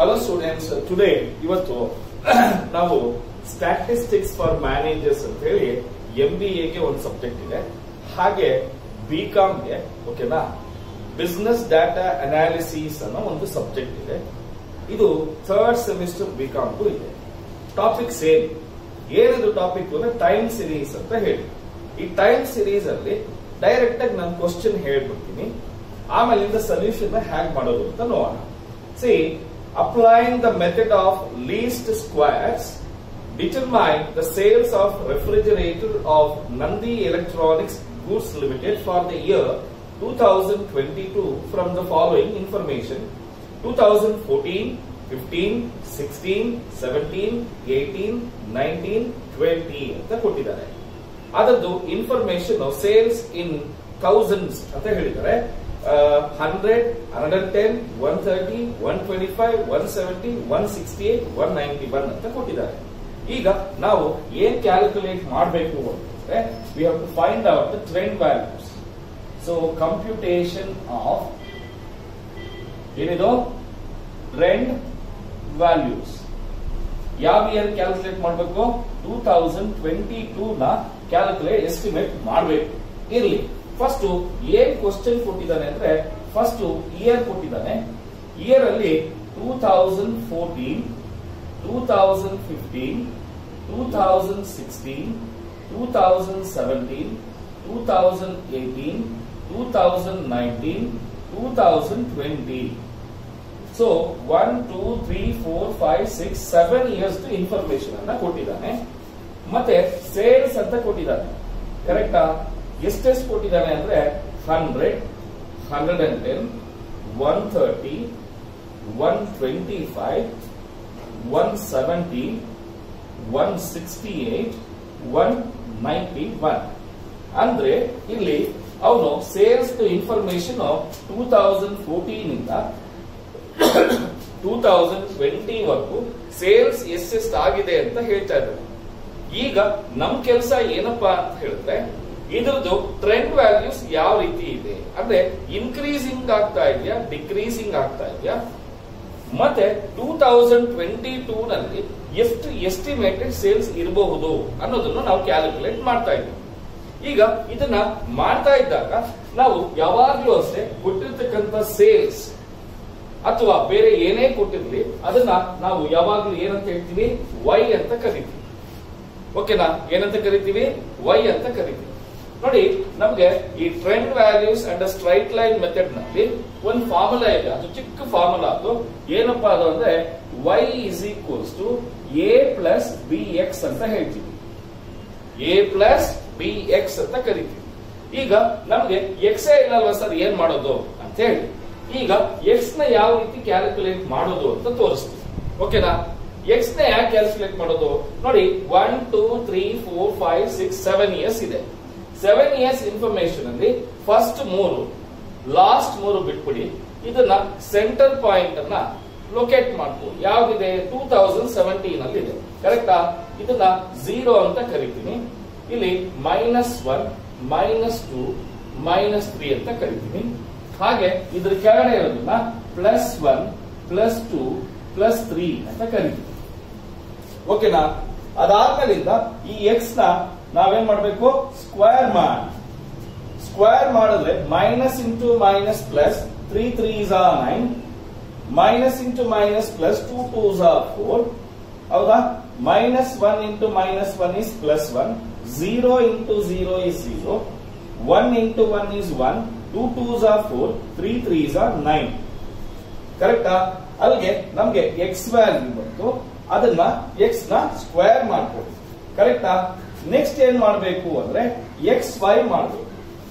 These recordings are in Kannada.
ಹಲೋ ಸ್ಟೂಡೆಂಟ್ಸ್ ಟುಡೇ ಇವತ್ತು ನಾವು ಸ್ಟ್ಯಾಟಿಸ್ಟಿಕ್ಸ್ ಫಾರ್ ಮ್ಯಾನೇಜರ್ಸ್ ಅಂತ ಹೇಳಿ ಎಂ ಬಿ ಎಗೆ ಒಂದು ಸಬ್ಜೆಕ್ಟ್ ಇದೆ ಹಾಗೆ ಬಿ ಕಾಮ್ಗೆ ಓಕೆನಾ ಬಿಸ್ನೆಸ್ ಡಾಟಾ ಅನಾಲಿಸಿಸ್ ಅನ್ನೋ ಒಂದು ಸಬ್ಜೆಕ್ಟ್ ಇದೆ ಇದು ಥರ್ಡ್ ಸೆಮಿಸ್ಟರ್ ಬಿ ಕಾಮ್ಗೂ ಇದೆ ಟಾಪಿಕ್ ಸೇಮ್ ಏನಿದು ಟಾಪಿಕ್ ಅಂದ್ರೆ ಟೈಮ್ ಸಿರೀಸ್ ಅಂತ ಹೇಳಿ ಈ ಟೈಮ್ ಸಿರೀಸ್ ಅಲ್ಲಿ ಡೈರೆಕ್ಟ್ ಆಗಿ ನಾನು ಕ್ವಶನ್ ಹೇಳ್ಬಿಡ್ತೀನಿ ಆಮೇಲಿಂದ ಸೊಲ್ಯೂಷನ್ ಹೇಗೆ ಮಾಡೋದು ಅಂತ ನೋಡೋಣ see applying the method of least squares determine the sales of refrigerator of Nandi Electronics Goods Limited for the year 2022 from the following information 2014, 15, 16, 17, 18, 19, 20 ಅಂತ ಕೊಟ್ಟಿದ್ದಾರೆ ಅದರದ್ದು ಇನ್ಫಾರ್ಮೇಶನ್ ಸೇಲ್ಸ್ ಇನ್ ಥೌಸಂಡ್ಸ್ ಅಂತ ಹೇಳಿದ್ದಾರೆ hundred hundred ten one thirty one twenty five one seventy one sixty eight one ninety one ಅಂತ ಕೊಟ್ಟಿದ್ದಾರೆ ಈಗ ನಾವು ಏನ್ ಕ್ಯಾಲ್ಕುಲೇಟ್ ಮಾಡಬೇಕು ಅಂತಂದ್ರೆ we have to find out the trend values so computation of ಏನಿದು ಟ್ರೆಂಡ್ ವ್ಯಾಲ್ಯೂಸ್ ಯಾವ ಇಯರ್ ಕ್ಯಾಲ್ಕುಲೇಟ್ ಮಾಡಬೇಕು ಟೂ ತೌಸಂಡ್ ಟ್ವೆಂಟಿ ಟೂ ನ ಕ್ಯಾಲ್ಕುಲೇಟ್ ಎಸ್ಟಿಮೇಟ್ ಮಾಡಬೇಕು ಇರ್ಲಿ ಫಸ್ಟ್ ಏನ್ ಕ್ವಶನ್ ಕೊಟ್ಟಿದ್ದಾನೆ ಅಂದ್ರೆ ಫಸ್ಟ್ ಇಯರ್ ಕೊಟ್ಟಿದ್ದಾನೆ ಇಯರ್ ಅಲ್ಲಿ two thousand fourteen 2015, 2016, 2017, 2018, 2019, 2020. So 1, 2, 3, 4, 5, 6, 7 years information ಅನ್ನ ಕೊಟ್ಟಿದ್ದಾನೆ ಮತ್ತೆ ಸೇಲ್ಸ್ ಅಂತ ಕೊಟ್ಟಿದ್ದಾನೆ ಕರೆಕ್ಟಾ ಎಷ್ಟೆಷ್ಟು ಕೊಟ್ಟಿದ್ದಾನೆ ಅಂದ್ರೆ hundred hundred and ten one thirty one twenty five one seventy one sixty eight one ninety one ಅಂದ್ರೆ ಇಲ್ಲಿ ಅವನು sales information two thousand fourteen ಇಂದ ಟೂ ತೌಸಂಡ್ ಟ್ವೆಂಟಿ ವರೆಗೂ ಸೇಲ್ಸ್ ಎಷ್ಟೆಷ್ಟು ಆಗಿದೆ ಅಂತ ಹೇಳ್ತಾ ಇದ್ದಾರೆ ಈಗ ನಮ್ ಕೆಲಸ ಏನಪ್ಪಾ ಅಂತ ಹೇಳಿದ್ರೆ ಇದ್ರದ್ದು ಟ್ರೆಂಡ್ ವ್ಯಾಲ್ಯೂಸ್ ಯಾವ ರೀತಿ ಇದೆ ಅಂದ್ರೆ ಇನ್ಕ್ರೀಸಿಂಗ್ ಆಗ್ತಾ ಇದೆಯಾ ಡಿಕ್ರೀಸಿಂಗ್ ಆಗ್ತಾ ಇದೆಯಾ ಮತ್ತೆ ಟೂ ತೌಸಂಡ್ ಟ್ವೆಂಟಿ ಟೂ ನಲ್ಲಿ ಎಷ್ಟು ಎಸ್ಟಿಮೇಟೆಡ್ ಸೇಲ್ಸ್ ಇರಬಹುದು ಅನ್ನೋದನ್ನು ನಾವು ಕ್ಯಾಲ್ಕುಲೇಟ್ ಮಾಡ್ತಾ ಇದ್ದೀವಿ ಈಗ ಇದನ್ನ ಮಾಡ್ತಾ ಇದ್ದಾಗ ನಾವು ಯಾವಾಗ್ಲೂ ಅಷ್ಟೇ ಕೊಟ್ಟಿರ್ತಕ್ಕಂಥ ಸೇಲ್ಸ್ ಅಥವಾ ಬೇರೆ ಏನೇ ಕೊಟ್ಟಿರ್ಲಿ ಅದನ್ನ ನಾವು ಯಾವಾಗ್ಲೂ ಏನಂತ ಹೇಳ್ತೀವಿ ವೈ ಅಂತ ಕರಿತೀವಿ ಓಕೆನಾ ಏನಂತ ಕರಿತೀವಿ ವೈ ಅಂತ ಕರಿತೀವಿ ನೋಡಿ ನಮ್ಗೆ ಈ trend values and straight line method ನಲ್ಲಿ ಒಂದು ಫಾರ್ಮುಲಾ ಇದೆ ಅದು ಚಿಕ್ಕ ಫಾರ್ಮುಲಾ ಅದು ಏನಪ್ಪಾ ಅದು ಅಂದ್ರೆ Y is equals to A plus B X ಅಂತ ಹೇಳ್ತೀವಿ ಎ ಪ್ಲಸ್ ಬಿ ಎಕ್ಸ್ ಅಂತ ಕರಿತೀವಿ ಈಗ ನಮ್ಗೆ ಎಕ್ಸ್ ಇಲ್ಲಲ್ವಾ ಸರ್ ಏನ್ ಮಾಡೋದು ಅಂತ ಹೇಳಿ ಈಗ ಎಕ್ಸ್ ನ ಯಾವ ರೀತಿ ಕ್ಯಾಲ್ಕುಲೇಟ್ ಮಾಡೋದು ಅಂತ ತೋರಿಸ್ತೀವಿ ಓಕೆನಾ ಎಕ್ಸ್ ನ ಯಾಕೆ ಕ್ಯಾಲ್ಕುಲೇಟ್ ಮಾಡೋದು ನೋಡಿ one two three four five six seven years ಇದೆ ಸೆವೆನ್ ಇಯರ್ಸ್ ಇನ್ಫಾರ್ಮೇಶನ್ ಅಲ್ಲಿ ಫಸ್ಟ್ ಮೂರು ಲಾಸ್ಟ್ ಮೂರು ಬಿಟ್ಬಿಡಿ ಇದನ್ನ ಸೆಂಟರ್ ಪಾಯಿಂಟ್ ಅನ್ನ ಲೊಕೇಟ್ ಮಾಡ್ಬೋದು ಯಾವ್ದಿದೆ ಟೂ ತೌಸಂಡ್ ಸೆವೆಂಟೀನ್ ಅಲ್ಲಿ ಇದೆ ಕರೆಕ್ಟಾ ಇದನ್ನ ಝೀರೋ ಅಂತ ಕರಿತೀನಿ ಇಲ್ಲಿ minus one minus two minus three ಅಂತ ಕರಿತೀನಿ ಹಾಗೆ ಇದ್ರ ಕೆಳಗಡೆ ಇರೋದನ್ನ plus one plus two plus three ಅಂತ ಕರಿತೀವಿ ಓಕೆನಾ ಅದಾದ್ಮೇಲಿಂದ ಈ ಎಕ್ಸ್ ನ ನಾವೇನ್ ಮಾಡಬೇಕು ಸ್ಕ್ವೇರ್ ಮಾಡಿ ಸ್ಕ್ವೇರ್ ಮಾಡಿದ್ರೆ minus into minus plus three three are nine minus into minus plus two two are four ಹೌದಾ minus one into minus one is plus one zero into zero is zero one into one is one two two are four three three are nine ಕರೆಕ್ಟಾ ಅಲ್ಲಿಗೆ ನಮ್ಗೆ ಎಕ್ಸ್ ವ್ಯಾಲ್ಯೂ ಬಂತು ಅದನ್ನ ಎಕ್ಸ್ ನ ಸ್ಕ್ವೇರ್ ಮಾಡ್ಬೋದು ಕರೆಕ್ಟಾ ನೆಕ್ಸ್ಟ್ ಏನ್ ಮಾಡಬೇಕು ಅಂದ್ರೆ ಎಕ್ಸ್ ವೈ ಮಾಡಬೇಕು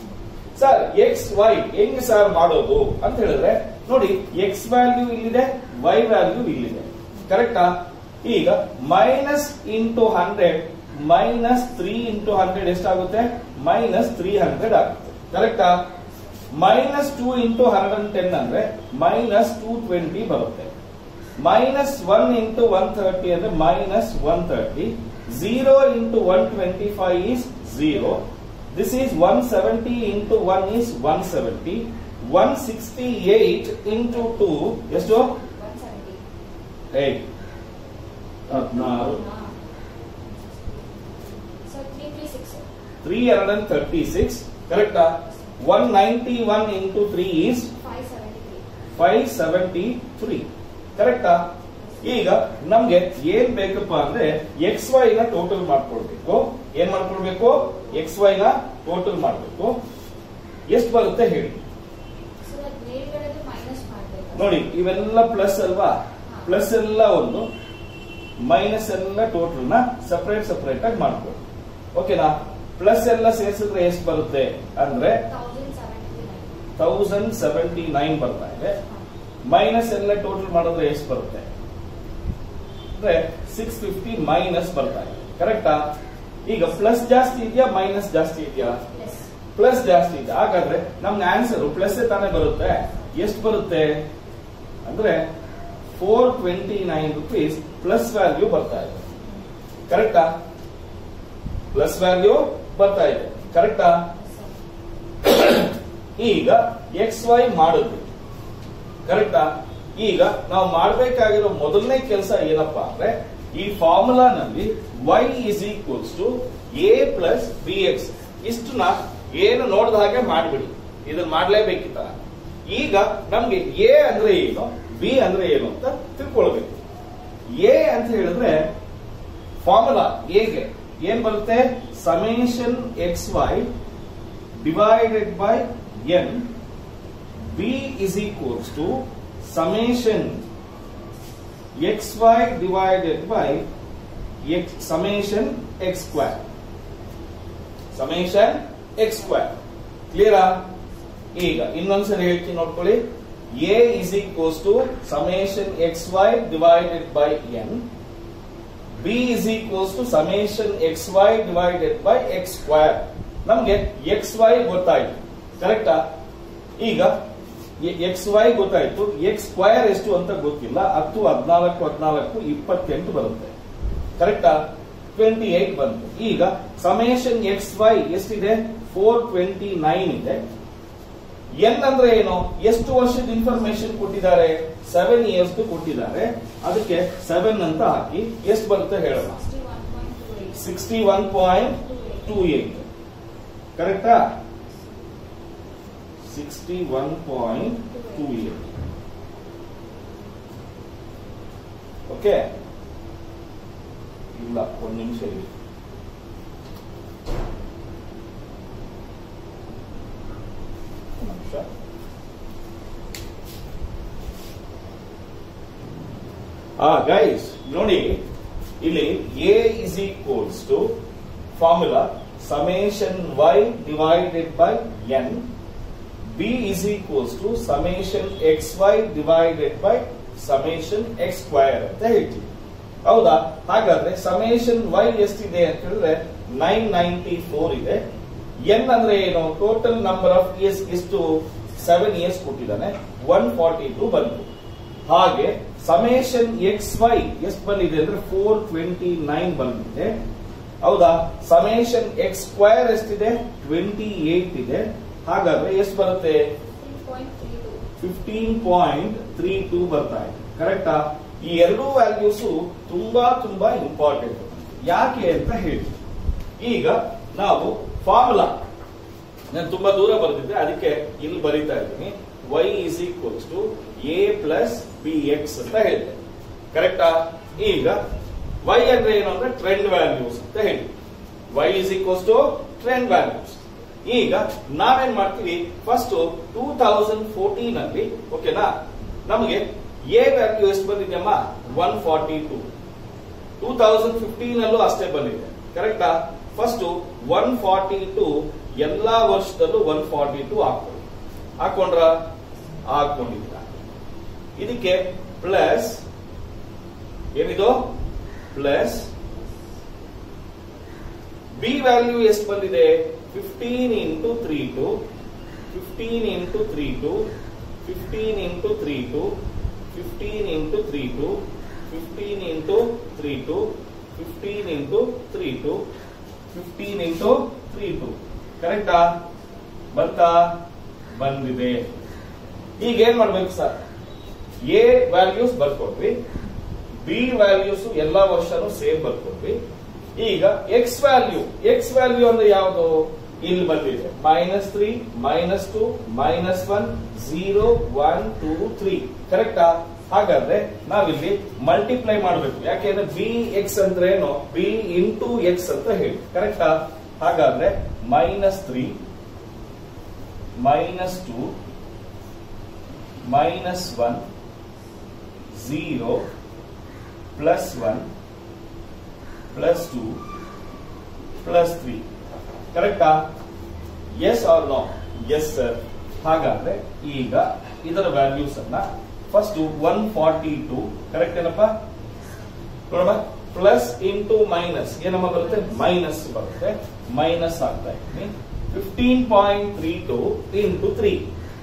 ಸರ್ ಎಕ್ಸ್ ವೈ ಹೆಂಗ್ ಸರ್ ಮಾಡೋದು ಅಂತ ಹೇಳಿದ್ರೆ ನೋಡಿ ಎಕ್ಸ್ ವ್ಯಾಲ್ಯೂ ಇಲ್ಲಿದೆ ವೈ ವ್ಯಾಲ್ಯೂ ಇಲ್ಲಿದೆ ಕರೆಕ್ಟಾ ಈಗ minus into hundred minus three into hundred ಎಷ್ಟಾಗುತ್ತೆ ಮೈನಸ್ ತ್ರೀ ಹಂಡ್ರೆಡ್ ಆಗುತ್ತೆ ಕರೆಕ್ಟಾ minus two into hundred ten ಅಂದ್ರೆ ಮೈನಸ್ ಟೂ ಟ್ವೆಂಟಿ ಬರುತ್ತೆ minus one into one thirty ಅಂದ್ರೆ minus one thirty zero into one twenty five is zero this is one seventy into one is one seventy one sixty eight into two ಎಷ್ಟು ಏಟ್ ಹದಿನಾರು sir three three six three hundred and thirty six ಕರೆಕ್ಟಾ one ninety one into three is five seventy three five seventy three ಕರೆಕ್ಟಾ ಈಗ ನಮ್ಗೆ ಏನ್ ಬೇಕಪ್ಪ ಅಂದ್ರೆ ಎಕ್ಸ್ ವೈ ನ ಟೋಟಲ್ ಮಾಡ್ಕೊಳ್ಬೇಕು ಏನ್ ಮಾಡ್ಕೊಳ್ಬೇಕು ಎಕ್ಸ್ ವೈ ನ ಟೋಟಲ್ ಮಾಡ್ಬೇಕು ಎಷ್ಟು ಬರುತ್ತೆ ಹೇಳಿ ಸರ್ ಅದು ಮೇಲ್ಗಡೆದು ಮೈನಸ್ ಮಾಡಬೇಕು ನೋಡಿ ಇವೆಲ್ಲ ಪ್ಲಸ್ ಅಲ್ವಾ ಪ್ಲಸ್ ಎಲ್ಲ ಒಂದು ಮೈನಸ್ ಎಲ್ಲ ಟೋಟಲ್ ನ ಸಪರೇಟ್ ಸಪರೇಟ್ ಆಗಿ ಮಾಡ್ಕೊಳ್ಳಿ ಓಕೆನಾ ಪ್ಲಸ್ ಎಲ್ಲ ಸೇರಿಸಿದ್ರೆ ಎಷ್ಟು ಬರುತ್ತೆ ಅಂದ್ರೆ thousand seventy nine thousand seventy nine ಬರ್ತಾ ಇದೆ ಮೈನಸ್ ಎಲ್ಲ ಟೋಟಲ್ ಮಾಡಿದ್ರೆ ಎಷ್ಟು ಬರುತ್ತೆ ಅಂದ್ರೆ ಸಿಕ್ಸ್ ಫಿಫ್ಟಿ ಮೈನಸ್ ಬರ್ತಾ ಇದೆ ಕರೆಕ್ಟಾ ಈಗ ಪ್ಲಸ್ ಜಾಸ್ತಿ ಇದೆಯಾ ಮೈನಸ್ ಜಾಸ್ತಿ ಇದೆಯಾ ಪ್ಲಸ್ ಪ್ಲಸ್ ಜಾಸ್ತಿ ಇದೆ ಹಾಗಾದ್ರೆ ನಮ್ಗೆ ಆನ್ಸರ್ ಪ್ಲಸ್ ತಾನೇ ಬರುತ್ತೆ ಎಷ್ಟು ಬರುತ್ತೆ ಅಂದ್ರೆ four twenty nine rupees plus value ಬರ್ತಾ ಇದೆ ಕರೆಕ್ಟಾ ಪ್ಲಸ್ ವ್ಯಾಲ್ಯೂ ಬರ್ತಾ ಇದೆ ಕರೆಕ್ಟಾ ಈಗ ಎಕ್ಸ್ ವೈ ಮಾಡಿದ್ವಿ ಕರೆಕ್ಟಾ ಈಗ ನಾವು ಮಾಡಬೇಕಾಗಿರೋ ಮೊದಲನೇ ಕೆಲಸ ಏನಪ್ಪಾ ಅಂದ್ರೆ ಈ ಫಾರ್ಮುಲಾನಲ್ಲಿ Y is equals to A plus B X ಇಷ್ಟನ್ನ ಏನು ನೋಡಿದ ಹಾಗೆ ಮಾಡ್ಬಿಡಿ ಇದನ್ನ ಮಾಡ್ಲೇಬೇಕಿತ್ತ ಈಗ ನಮ್ಗೆ ಎ ಅಂದ್ರೆ ಏನು ಬಿ ಅಂದ್ರೆ ಏನು ಅಂತ ತಿಳ್ಕೊಳ್ಬೇಕು ಎ ಅಂತ ಹೇಳಿದ್ರೆ ಫಾರ್ಮುಲಾ ಎಗೆ ಏನ್ ಬರುತ್ತೆ summation X Y divided by N B is equals to summation X Y divided by X summation X square summation X square ಕ್ಲಿಯರಾ ಈಗ ಇನ್ನೊಂದ್ಸರಿ ಹೇಳ್ತೀನಿ ನೋಡ್ಕೊಳ್ಳಿ A is equals to summation X Y divided by N B is equals to summation X Y divided by X square ನಮ್ಗೆ ಎಕ್ಸ್ ವೈ ಗೊತ್ತಾಯ್ತು ಕರೆಕ್ಟಾ ಈಗ ಎಕ್ಸ್ ವೈ ಗೊತ್ತಾಯ್ತು ಎಕ್ಸ್ ಸ್ಕ್ವೇರ್ ಎಷ್ಟು ಅಂತ ಗೊತ್ತಿಲ್ಲ ಹತ್ತು ಹದಿನಾಲ್ಕು ಹದಿನಾಲ್ಕು ಇಪ್ಪತ್ತೆಂಟು ಬರುತ್ತೆ ಕರೆಕ್ಟಾ ಟ್ವೆಂಟಿ ಏಟ್ ಬಂತು ಈಗ ಸಮೇಷನ್ ಎಕ್ಸ್ ವೈ ಎಷ್ಟಿದೆ ಫೋರ್ ಟ್ವೆಂಟಿ ನೈನ್ ಇದೆ ಎನ್ ಅಂದ್ರೆ ಏನು ಎಷ್ಟು ವರ್ಷದ ಇನ್ಫಾರ್ಮೇಶನ್ ಕೊಟ್ಟಿದ್ದಾರೆ ಸೆವೆನ್ ಇಯರ್ಸ್ ಕೊಟ್ಟಿದ್ದಾರೆ ಅದಕ್ಕೆ ಸೆವೆನ್ ಅಂತ ಹಾಕಿ ಎಷ್ಟು ಬರುತ್ತೆ ಹೇಳೋಣ sixty one point two sixty one point two eight eight ಕರೆಕ್ಟಾ sixty one point two eight okay ಇಲ್ಲ ಒಂದು ನಿಮಿಷ ಇದೆ ಒಂದು ನಿಮಿಷ ಆ ಗೈಸ್ ನೋಡಿ ಇಲ್ಲಿ A is equals to formula summation Y divided by N B is equals to summation X Y divided by summation X square ಅಂತ ಹೇಳ್ತೀವಿ ಹೌದಾ ಹಾಗಾದ್ರೆ ಸಮೇಷನ್ ವೈ ಎಷ್ಟಿದೆ ಅಂತ ಹೇಳಿದ್ರೆ ನೈನ್ ನೈಂಟಿ ಫೋರ್ ಇದೆ ಎನ್ ಅಂದ್ರೆ ಏನು ಟೋಟಲ್ ನಂಬರ್ ಆಫ್ ಇಯರ್ಸ್ ಎಷ್ಟು ಸೆವೆನ್ ಇಯರ್ಸ್ ಕೊಟ್ಟಿದ್ದಾನೆ ಒನ್ ಫಾರ್ಟಿ ಟು ಬಂತು ಹಾಗೆ ಸಮೇಷನ್ ಎಕ್ಸ್ ವೈ ಎಷ್ಟು ಬಂದಿದೆ ಅಂದ್ರೆ ಫೋರ್ ಟ್ವೆಂಟಿ ನೈನ್ ಬಂದಿದೆ ಹೌದಾ ಸಮೇಷನ್ ಎಕ್ಸ್ ಸ್ಕ್ವೇರ್ ಎಷ್ಟಿದೆ ಟ್ವೆಂಟಿ ಏಟ್ ಇದೆ ಹಾಗಾದ್ರೆ ಎಷ್ಟು ಬರುತ್ತೆ point three two fifteen point three two ಬರ್ತಾ ಇದೆ ಕರೆಕ್ಟಾ ಈ ಎರಡೂ ವ್ಯಾಲ್ಯೂಸ್ ತುಂಬಾ ತುಂಬಾ ಇಂಪಾರ್ಟೆಂಟ್ ಯಾಕೆ ಅಂತ ಹೇಳಿ ಈಗ ನಾವು ಫಾರ್ಮುಲಾ ನಾನು ತುಂಬಾ ದೂರ ಬರ್ತಿದ್ದೆ ಅದಕ್ಕೆ ಇಲ್ಲಿ ಬರೀತಾ ಇದ್ದೀನಿ Y is equals to A plus B X ಅಂತ ಹೇಳಿದೆ ಕರೆಕ್ಟಾ ಈಗ ವೈ ಅಂದ್ರೆ ಏನು ಅಂದ್ರೆ ಟ್ರೆಂಡ್ ವ್ಯಾಲ್ಯೂಸ್ ಅಂತ ಹೇಳಿ Y is equals to trend values ಈಗ ನಾವೇನ್ ಮಾಡ್ತೀವಿ ಫಸ್ಟ್ ಟೂ ತೌಸಂಡ್ ಫೋರ್ಟೀನ್ ಅಲ್ಲಿ ಓಕೆನಾ ನಮಗೆ ಎ ವ್ಯಾಲ್ಯೂ ಎಷ್ಟು ಬಂದಿದೆಯಮ್ಮ one forty two two thousand fifteen ಅಲ್ಲೂ ಅಷ್ಟೇ ಬಂದಿದೆ ಕರೆಕ್ಟಾ ಫಸ್ಟ್ ಒನ್ ಫಾರ್ಟಿ ಟು ಎಲ್ಲಾ ವರ್ಷದಲ್ಲೂ ಒನ್ ಫಾರ್ಟಿ ಟು ಹಾಕೊಳ್ಳಿ ಹಾಕೊಂಡ್ರ ಹಾಕೊಂಡಿಲ್ಲ ಇದಕ್ಕೆ ಪ್ಲಸ್ ಏನಿದು ಪ್ಲಸ್ ಬಿ ವ್ಯಾಲ್ಯೂ ಎಷ್ಟು ಬಂದಿದೆ fifteen into three two fifteen into three two fifteen into three two fifteen into three two fifteen into three two fifteen into three two fifteen into three two ಕರೆಕ್ಟಾ ಬಂತಾ ಬಂದಿದೆ ಈಗ ಏನ್ ಮಾಡ್ಬೇಕು ಸರ್ ಎ ವ್ಯಾಲ್ಯೂಸ್ ಬರ್ಕೊಟ್ವಿ ಬಿ ವ್ಯಾಲ್ಯೂಸ್ ಎಲ್ಲಾ ವರ್ಷನೂ ಸೇಮ್ ಬರ್ಕೊಡ್ವಿ ಈಗ ಎಕ್ಸ್ ವ್ಯಾಲ್ಯೂ ಎಕ್ಸ್ ವ್ಯಾಲ್ಯೂ ಅಂದ್ರೆ ಯಾವುದು ಇಲ್ಲಿ ಬಂದಿದೆ minus three minus two minus one zero one two three ಕರೆಕ್ಟಾ ಹಾಗಾದ್ರೆ ನಾವಿಲ್ಲಿ ಮಲ್ಟಿಪ್ಲೈ ಮಾಡಬೇಕು ಯಾಕೆಂದ್ರೆ ಬಿ ಎಕ್ಸ್ ಅಂದ್ರೆ ಏನು ಬಿ ಇಂಟು ಎಕ್ಸ್ ಅಂತ ಹೇಳಿ ಕರೆಕ್ಟಾ ಹಾಗಾದ್ರೆ minus three minus two minus one zero plus one plus two plus three ಕರೆಕ್ಟಾ yes or no yes sir ಹಾಗಾದ್ರೆ ಈಗ ಇದರ ವ್ಯಾಲ್ಯೂಸ್ ಅನ್ನ first one forty two correct ಏನಪ್ಪ ನೋಡಮ್ಮ ಪ್ಲಸ್ ಇಂಟು ಮೈನಸ್ ಏನಮ್ಮ ಬರುತ್ತೆ ಮೈನಸ್ ಬರುತ್ತೆ ಮೈನಸ್ ಆಗ್ತಾ ಇದ್ದೀನಿ fifteen point three two into three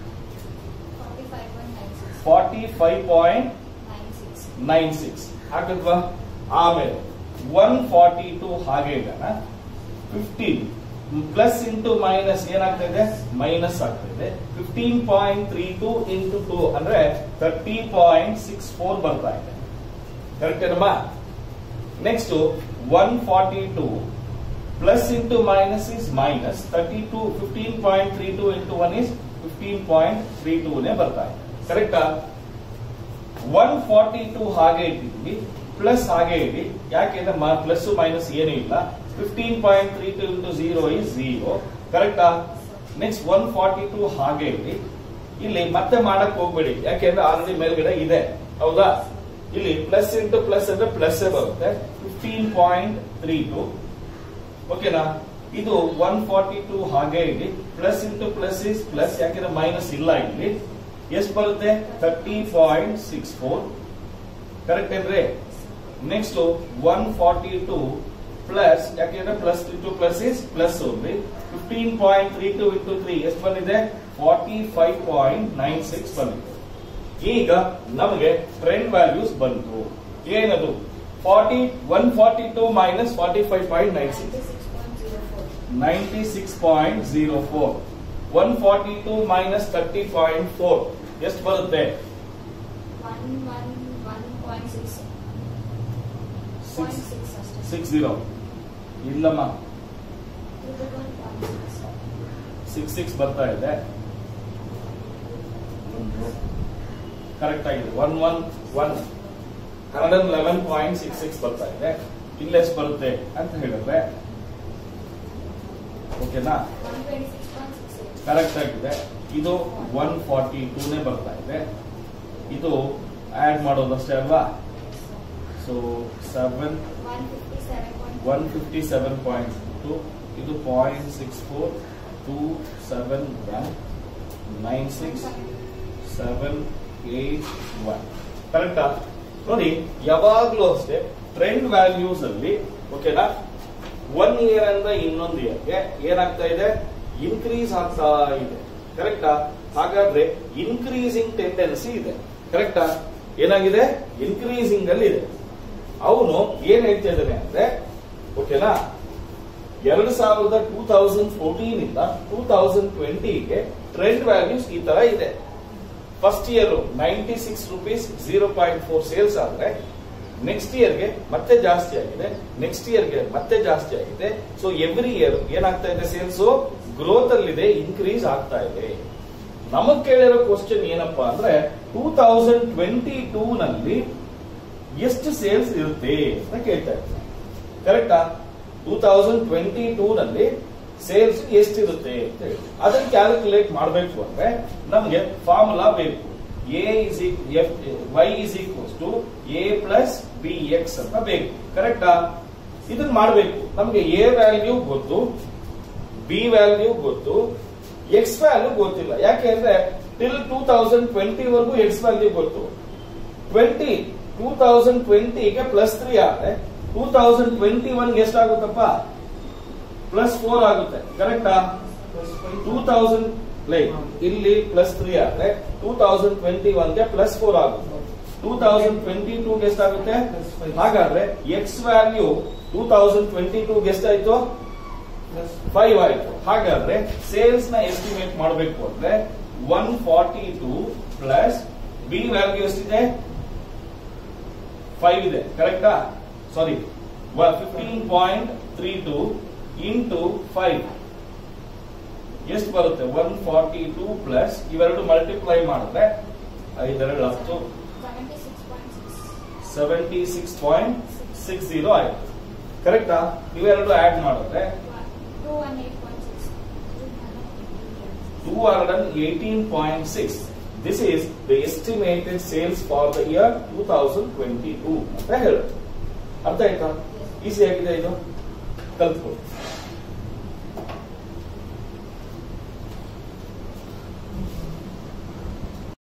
forty five point nine six forty five point nine nine six six ಹಾಕಿದ್ವಾ ಆಮೇಲೆ ಒನ್ ಫಾರ್ಟಿ ಟು ಹಾಗೆ ಇಡೋಣ ಫಿಫ್ಟೀನ್ ಪ್ಲಸ್ ಇಂಟು ಮೈನಸ್ ಏನಾಗ್ತಾ ಇದೆ ಮೈನಸ್ ಆಗ್ತಾ ಇದೆ fifteen point three two into two ಅಂದ್ರೆ ತರ್ಟಿ ಪಾಯಿಂಟ್ ಸಿಕ್ಸ್ ಫೋರ್ ಬರ್ತಾ ಇದೆ ಕರೆಕ್ಟ್ ಏನಮ್ಮ next one forty two plus into minus is minus thirty two fifteen point three two into one is fifteen point three two ನೇ ಬರ್ತಾ ಇದೆ ಕರೆಕ್ಟಾ ಒನ್ ಫಾರ್ಟಿ ಟು ಹಾಗೆ ಇಟ್ಟಿದ್ವಿ ಪ್ಲಸ್ ಹಾಗೆ ಇಡಿ ಯಾಕೆಂದ್ರೆ ಪ್ಲಸ್ ಮೈನಸ್ ಏನೂ ಇಲ್ಲ fifteen point three two into zero is zero ಕರೆಕ್ಟಾ ನೆಕ್ಸ್ಟ್ ಒನ್ ಫಾರ್ಟಿ ಟು ಹಾಗೆ ಇಡಿ ಇಲ್ಲಿ ಮತ್ತೆ ಮಾಡಕ್ ಹೋಗ್ಬೇಡಿ ಯಾಕೆಂದ್ರೆ ಆಲ್ರೆಡಿ ಮೇಲ್ಗಡೆ ಇದೆ ಹೌದಾ ಇಲ್ಲಿ ಪ್ಲಸ್ ಇಂಟು ಪ್ಲಸ್ ಅಂದ್ರೆ ಪ್ಲಸ್ ಬರುತ್ತೆ ಫಿಫ್ಟೀನ್ ಪಾಯಿಂಟ್ ತ್ರೀ ಟು ಓಕೆನಾ ಇದು ಒನ್ ಫಾರ್ಟಿ ಟು ಹಾಗೆ ಇಡಿ plus into plus is plus ಯಾಕೆಂದ್ರೆ ಮೈನಸ್ ಇಲ್ಲ ಇಲ್ಲಿ ಎಷ್ಟು ಬರುತ್ತೆ thirty point six four correct ಏನ್ರಿ next one forty two plus ಯಾಕೆಂದ್ರೆ plus into plus is plus only fifteen point three two into three ಎಷ್ಟು ಬಂದಿದೆ forty five point nine six ಬಂದಿದೆ ಈಗ ನಮಗೆ ಟ್ರೆಂಡ್ ವ್ಯಾಲ್ಯೂಸ್ ಬಂತು ಏನದು forty one forty two minus forty five point nine six ninety six point zero four 96.04 142 minus 30.4 ಎಷ್ಟು ಬರುತ್ತೆ one one one point six point six ಅಷ್ಟೇ ಸಿಕ್ಸ್ ಜೀರೋ ಇಲ್ಲಮ್ಮ triple one point six six six ಬರ್ತಾ ಇದೆ ಕರೆಕ್ಟ್ ಆಗಿದೆ one one one hundred eleven point six six ಬರ್ತಾ ಇದೆ ಇಲ್ಲೆಷ್ಟು ಬರುತ್ತೆ ಅಂತ ಹೇಳಿದ್ರೆ ಓಕೆನಾ one twenty six point six eight correct ಆಗಿದೆ ಇದು ಒನ್ ಫಾರ್ಟಿ ಟೂನೇ ಬರ್ತಾ ಇದೆ ಇದು ಆಡ್ ಮಾಡೋದಷ್ಟೇ ಅಲ್ವಾ so seven one fifty seven point one fifty seven point two ಇದು point six four two seven one nine six seven eight one ಕರೆಕ್ಟಾ ನೋಡಿ ಯಾವಾಗ್ಲೂ ಅಷ್ಟೇ ಟ್ರೆಂಡ್ ವ್ಯಾಲ್ಯೂಸ್ ಅಲ್ಲಿ ಓಕೆನಾ ಒನ್ ಇಯರ್ ಅಂದ ಇನ್ನೊಂದು ಇಯರ್ಗೆ ಏನಾಗ್ತಾ ಇದೆ ಇನ್ಕ್ರೀಸ್ ಆಗ್ತಾ ಇದೆ ಕರೆಕ್ಟಾ ಹಾಗಾದ್ರೆ ಇನ್ಕ್ರೀಸಿಂಗ್ ಟೆಂಡೆನ್ಸಿ ಇದೆ ಕರೆಕ್ಟಾ ಏನಾಗಿದೆ ಇನ್ಕ್ರೀಸಿಂಗ್ ಅಲ್ಲಿ ಇದೆ ಅವನು ಏನ್ ಹೇಳ್ತಾ ಇದ್ದಾನೆ ಅಂದ್ರೆ ಓಕೆನಾ ಎರಡು ಸಾವಿರದ ಟೂ ತೌಸಂಡ್ ಫೋರ್ಟೀನ್ ಇಂದ ಟೂ ತೌಸಂಡ್ ಟ್ವೆಂಟಿಗೆ ಟ್ರೆಂಡ್ ವ್ಯಾಲ್ಯೂಸ್ ಈ ತರ ಇದೆ first year ninety six rupees zero point four sales ಆದ್ರೆ ನೆಕ್ಸ್ಟ್ ಇಯರ್ಗೆ ಮತ್ತೆ ಜಾಸ್ತಿ ಆಗಿದೆ ನೆಕ್ಸ್ಟ್ ಇಯರ್ಗೆ ಮತ್ತೆ ಜಾಸ್ತಿ ಆಗಿದೆ ಸೊ ಎವ್ರಿ ಇಯರ್ ಏನಾಗ್ತಾ ಇದೆ ಸೇಲ್ಸ್ ಗ್ರೋತ್ ಅಲ್ಲಿದೆ ಇನ್ಕ್ರೀಸ್ ಆಗ್ತಾ ಇದೆ ನಮಗ್ ಕೇಳಿರೋ ಕ್ವಶನ್ ಏನಪ್ಪಾ ಅಂದ್ರೆ ಟೂ ತೌಸಂಡ್ ಟ್ವೆಂಟಿ ಟೂ ನಲ್ಲಿ ಎಷ್ಟು ಸೇಲ್ಸ್ ಇರುತ್ತೆ ಅಂತ ಕೇಳ್ತಾ ಇದ್ದಾರೆ ಕರೆಕ್ಟಾ ಟೂ ತೌಸಂಡ್ ಟ್ವೆಂಟಿ ಟೂ ನಲ್ಲಿ ಸೇಲ್ಸ್ ಎಷ್ಟಿರುತ್ತೆ ಅಂತ ಹೇಳಿ ಅದನ್ನ ಕ್ಯಾಲ್ಕುಲೇಟ್ ಮಾಡಬೇಕು ಅಂದ್ರೆ ನಮಗೆ ಫಾರ್ಮುಲಾ ಬೇಕು A is F Y is equals to A plus B X ಅಂತ ಬೇಕು ಕರೆಕ್ಟಾ ಇದನ್ನ ಮಾಡಬೇಕು ನಮಗೆ ಎ ವ್ಯಾಲ್ಯೂ ಗೊತ್ತು ಬಿ ವ್ಯಾಲ್ಯೂ ಗೊತ್ತು ಎಕ್ಸ್ ವ್ಯಾಲ್ಯೂ ಗೊತ್ತಿಲ್ಲ ಯಾಕೆ ಅಂದ್ರೆ ಟಿಲ್ ಟೂ ತೌಸಂಡ್ ಟ್ವೆಂಟಿ ವರೆಗೂ ಎಕ್ಸ್ ವ್ಯಾಲ್ಯೂ ಗೊತ್ತು ಟ್ವೆಂಟಿ ಟೂ ತೌಸಂಡ್ ಟ್ವೆಂಟಿಗೆ ಪ್ಲಸ್ ತ್ರೀ ಆದ್ರೆ ಟೂ ತೌಸಂಡ್ ಟ್ವೆಂಟಿ ಒನ್ ಎಷ್ಟಾಗುತ್ತಪ್ಪ ಪ್ಲಸ್ ಫೋರ್ ಆಗುತ್ತೆ ಕರೆಕ್ಟಾ ಟೂ ತೌಸಂಡ್ ಲೈಕ್ ಇಲ್ಲಿ ಪ್ಲಸ್ ತ್ರೀ ಆದ್ರೆ ಟೂ ತೌಸಂಡ್ ಟ್ವೆಂಟಿ ಒನ್ಗೆ ಪ್ಲಸ್ ಫೋರ್ ಆಗುತ್ತೆ ಟೂ ತೌಸಂಡ್ ಟ್ವೆಂಟಿ ಟೂಗೆ ಎಷ್ಟಾಗುತ್ತೆ ಹಾಗಾದ್ರೆ X value two thousand twenty ಟೂಗೆ ಎಷ್ಟಾಯ್ತು ಫೈವ್ ಆಯ್ತು ಹಾಗಾದ್ರೆ ಸೇಲ್ಸ್ ನ ಎಸ್ಟಿಮೇಟ್ ಮಾಡಬೇಕು ಅಂದ್ರೆ one forty two plus B value ಎಷ್ಟಿದೆ ಫೈವ್ ಇದೆ ಕರೆಕ್ಟಾ sorry fifteen point three two into five ಎಷ್ಟು ಬರುತ್ತೆ ಒನ್ ಫಾರ್ಟಿ ಟೂ ಪ್ಲಸ್ ಇವೆರಡು ಮಲ್ಟಿಪ್ಲೈ ಮಾಡಿದ್ರೆ ಐದೆರಡು ಹತ್ತು seventy six point six zero ಆಯ್ತು ಕರೆಕ್ಟಾ ಇವೆರಡು ಆಡ್ ಮಾಡಿದ್ರೆ two hundred and eighteen point six this is the estimated sales for the year two thousand twenty two ಅಂತ ಹೇಳುತ್ತೆ ಅರ್ಥ ಆಯ್ತಾ ಈಸಿ ಆಗಿದೆ ಇದು ಕಲ್ತ್ಕೊಳ್ಳಿ